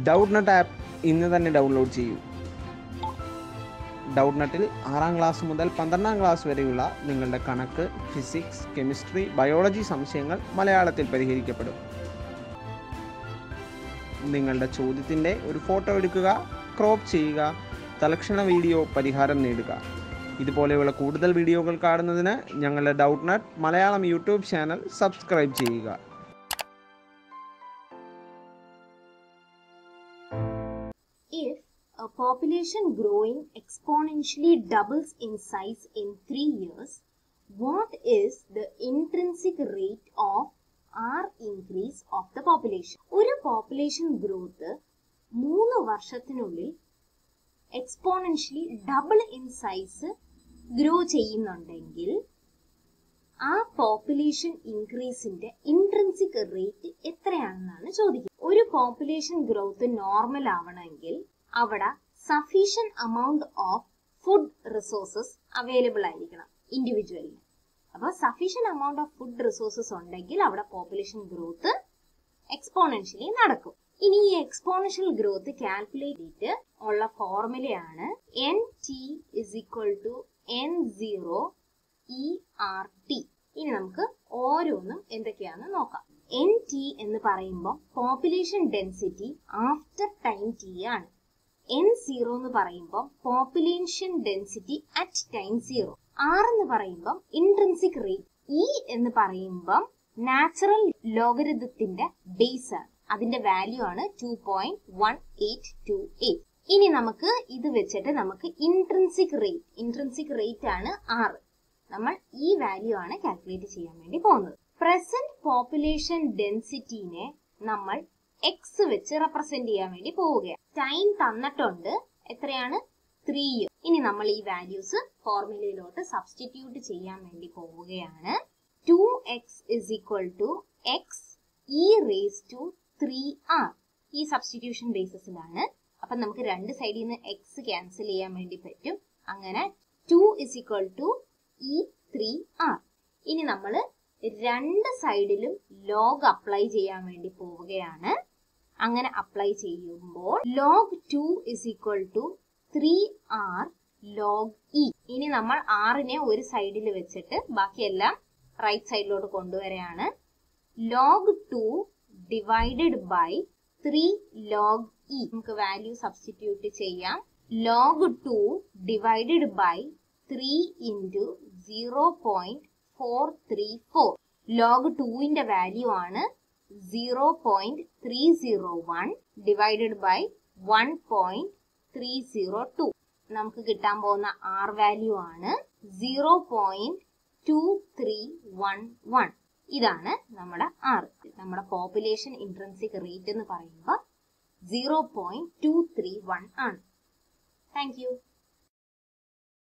Doubt നട്ട് app ഇന്ന് തന്നെ download ചെയ്യൂ ഡൗട്ട് നട്ടിൽ ആറാം ക്ലാസ് മുതൽ പന്ത്രണ്ടാം ക്ലാസ് വരെയുള്ള നിങ്ങളുടെ കണക്ക് ഫിസിക്സ് കെമിസ്ട്രി ബയോളജി സംശയങ്ങൾ മലയാളത്തിൽ പരിഹരിക്കപ്പെടും നിങ്ങളുടെ ചോദ്യത്തിൻ്റെ ഒരു ഫോട്ടോ എടുക്കുക ക്രോപ്പ് ചെയ്യുക തലക്ഷണ വീഡിയോ പരിഹാരം നേടുക ഇതുപോലെയുള്ള കൂടുതൽ വീഡിയോകൾ കാണുന്നതിന് ഞങ്ങളുടെ Doubtnut Malayalam YouTube channel subscribe ചെയ്യുക If a population growing exponentially doubles in size in three years, what is the intrinsic rate of R increase of the population? ഒരു population growth മൂന്ന് വർഷത്തിനുള്ളിൽ exponentially double in size grow ചെയ്യുന്നുണ്ടെങ്കിൽ ആ population ഇൻക്രീസിന്റെ intrinsic rate എത്രയാണെന്നാണ് ചോദിക്കുന്നത് ഒരു population growth normal ആവണമെങ്കിൽ അവിടെ sufficient amount of food resources available ആയിരിക്കണം ഇൻഡിവിജ്വലിന് അപ്പൊ sufficient amount of food resources ഉണ്ടെങ്കിൽ അവിടെ പോപ്പുലേഷൻ ഗ്രോത്ത് എക്സ്പോണൻഷ്യലി നടക്കും ഇനി ഈ എക്സ്പോണൻഷ്യൽ ഗ്രോത്ത് കാൽക്കുലേറ്റ് ചെയ്തിട്ട് ഉള്ള ഫോർമുലയാണ് N T is equal to N zero E R T ഇനി നമുക്ക് ഓരോന്നും എന്തൊക്കെയാണെന്ന് നോക്കാം എൻ ടി എന്ന് പറയുമ്പോൾ population density after time T ആണ് എൻ സീറോ എന്ന് പറയുമ്പോൾ population density at time zero R എന്ന് പറയുമ്പോൾ ഇൻട്രൻസിക് റേറ്റ് ഇ എന്ന് പറയുമ്പോൾ നാച്ചുറൽ ലോഗരിതത്തിന്റെ ബേസ് ആണ് അതിന്റെ വാല്യൂ ആണ് two point one eight two eight ഇനി നമുക്ക് ഇത് വെച്ചിട്ട് നമുക്ക് ഇൻട്രൻസിക് റേറ്റ് ഇൻട്രൻസിക് റേറ്റ് ആണ് ആറ് നമ്മൾ ഈ വാല്യൂ ആണ് കാൽക്കുലേറ്റ് ചെയ്യാൻ വേണ്ടി പോകുന്നത് പ്രസന്റ് പോപ്പുലേഷൻ ഡെൻസിറ്റിനെ നമ്മൾ എക്സ് വെച്ച് റെപ്രസെന്റ് ചെയ്യാൻ വേണ്ടി പോവുകയാണ് ടൈം തന്നിട്ടുണ്ട് എത്രയാണ് ത്രീ ഇയർ ഇനി നമ്മൾ ഈ വാല്യൂസ് ഫോർമുലയിലോട്ട് സബ്സ്റ്റിറ്റ്യൂട്ട് ചെയ്യാൻ വേണ്ടി പോവുകയാണ് two X is equal to X E raise to three R ഈ സബ്സ്റ്റിറ്റ്യൂഷൻ ബേസിസിലാണ് അപ്പൊ നമുക്ക് രണ്ട് സൈഡിൽ നിന്ന് എക്സ് ക്യാൻസൽ ചെയ്യാൻ വേണ്ടി പറ്റും അങ്ങനെ two is equal to E three R ഇനി നമ്മൾ രണ്ട് സൈഡിലും ലോഗ് അപ്ലൈ ചെയ്യാൻ വേണ്ടി പോവുകയാണ് അങ്ങനെ അപ്ലൈ ചെയ്യുമ്പോൾ log two is equal to three R log E ഇനി നമ്മൾ ആറിനെ ഒരു സൈഡിൽ വെച്ചിട്ട് ബാക്കിയെല്ലാം റൈറ്റ് സൈഡിലോട്ട് കൊണ്ടുവരികയാണ് log two divided by three log E നമുക്ക് വാല്യൂ സബ്സ്റ്റിറ്റ്യൂട്ട് ചെയ്യാം log two divided by three into zero point four three four log ടുവിന്റെ വാല്യൂ ആണ് zero point three zero one divided by one point three zero two നമുക്ക് കിട്ടാൻ പോകുന്ന R value ആണ് zero point two three one one ഇതാണ് നമ്മുടെ R നമ്മുടെ population intrinsic rate എന്ന് പറയുമ്പോൾ zero point two three one ആണ് താങ്ക് യു